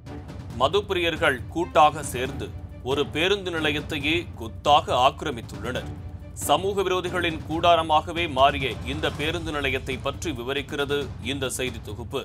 மதுப்பிரியர்கள் கூட்டாக சேர்ந்து ஒரு பேருந்து நிலையத்தையே கொத்தாக ஆக்கிரமித்துள்ளனர் சமூக விரோதிகளின் கூடாரமாகவே மாறிய இந்த பேருந்து நிலையத்தை பற்றி விவரிக்கிறது இந்த செய்தி தொகுப்பு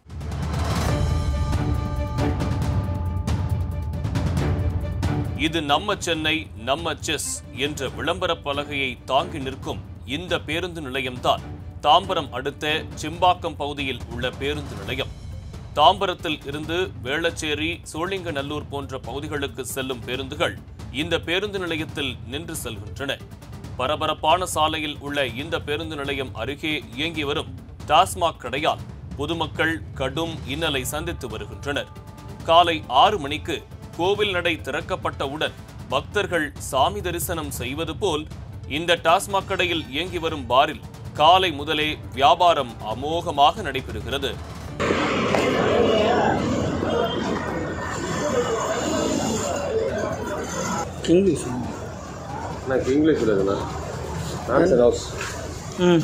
இது நம்ம சென்னை நம்ம செஸ் என்ற விளம்பர பலகையை தாங்கி நிற்கும் இந்த பேருந்து நிலையம்தான் தாம்பரம் அடுத்த சிம்பாக்கம் பகுதியில் உள்ள பேருந்து நிலையம் தாம்பரத்தில் இருந்து வேளச்சேரி சோழிங்கநல்லூர் போன்ற பகுதிகளுக்கு செல்லும் பேருந்துகள் இந்த பேருந்து நிலையத்தில் நின்று செல்கின்றன பரபரப்பான சாலையில் உள்ள இந்த பேருந்து நிலையம் அருகே இயங்கி வரும் டாஸ்மாக் கடையால் பொதுமக்கள் கடும் இன்னலை சந்தித்து வருகின்றனர் காலை ஆறு மணிக்கு கோவில் நடை திறக்கப்பட்டவுடன் பக்தர்கள் சாமி தரிசனம் செய்வது போல் இந்த டாஸ்மாக் கடையில் இயங்கி வரும் பாரில் காலை முதலே வியாபாரம் அமோகமாக நடைபெறுகிறது இங்கிலீஷ் నాకు ఇంగ్లీష్ లేదన్నా ఆన్సర్ హౌస్ ம்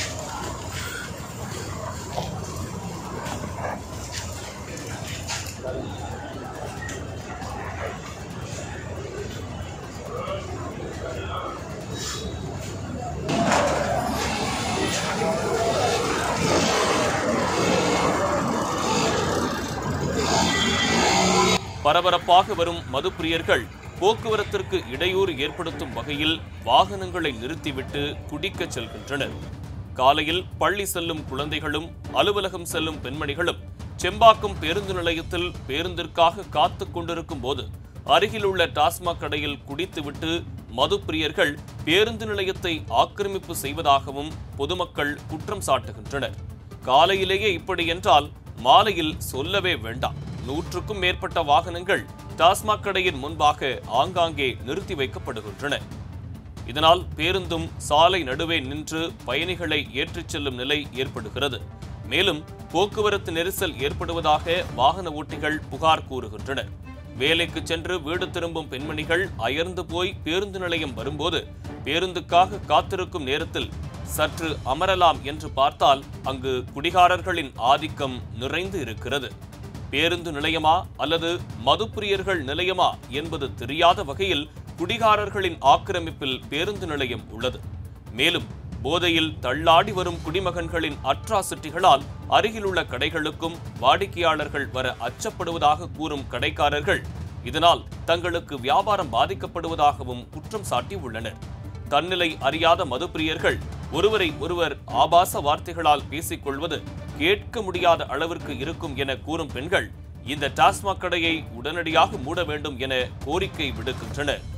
பரபரப்பாக வரும் மதுப்பிரியர்கள் போக்குவரத்திற்கு இடையூறு ஏற்படுத்தும் வகையில் வாகனங்களை நிறுத்திவிட்டு குடிக்கச் செல்கின்றனர் காலையில் பள்ளி செல்லும் குழந்தைகளும் அலுவலகம் செல்லும் பெண்மணிகளும் செம்பாக்கம் பேருந்து நிலையத்தில் பேருந்திற்காக காத்துக் கொண்டிருக்கும் போது அருகிலுள்ள டாஸ்மாக் கடையில் குடித்துவிட்டு மதுப்பிரியர்கள் பேருந்து நிலையத்தை ஆக்கிரமிப்பு செய்வதாகவும் பொதுமக்கள் குற்றம் சாட்டுகின்றனர் காலையிலேயே இப்படி என்றால் மாலையில் சொல்லவே வேண்டாம் நூற்றுக்கும் மேற்பட்ட வாகனங்கள் டாஸ்மாக் கடையின் முன்பாக ஆங்காங்கே நிறுத்தி வைக்கப்படுகின்றன இதனால் பேருந்தும் சாலை நடுவே நின்று பயணிகளை ஏற்றிச் செல்லும் நிலை ஏற்படுகிறது மேலும் போக்குவரத்து நெரிசல் ஏற்படுவதாக வாகன ஓட்டிகள் புகார் கூறுகின்றனர் வேலைக்கு சென்று வீடு திரும்பும் பெண்மணிகள் அயர்ந்து போய் பேருந்து நிலையம் வரும்போது பேருந்துக்காக காத்திருக்கும் நேரத்தில் சற்று அமரலாம் என்று பார்த்தால் அங்கு குடிகாரர்களின் ஆதிக்கம் நிறைந்து இருக்கிறது பேருந்து நிலையமா அல்லது மதுப்பிரியர்கள் நிலையமா என்பது தெரியாத வகையில் குடிகாரர்களின் ஆக்கிரமிப்பில் பேருந்து நிலையம் உள்ளது மேலும் போதையில் தள்ளாடி வரும் குடிமகன்களின் அட்ராசிட்டிகளால் அருகிலுள்ள கடைகளுக்கும் வாடிக்கையாளர்கள் வர அச்சப்படுவதாக கூறும் கடைக்காரர்கள் இதனால் தங்களுக்கு வியாபாரம் பாதிக்கப்படுவதாகவும் குற்றம் சாட்டி உள்ளனர் தன்னிலை அறியாத மதுப்பிரியர்கள் ஒருவரை ஒருவர் ஆபாச வார்த்தைகளால் பேசிக்கொள்வது கேட்க முடியாத அளவிற்கு இருக்கும் என கூறும் பெண்கள் இந்த டாஸ்மாக் கடையை உடனடியாக மூட வேண்டும் என கோரிக்கை விடுக்கின்றனர்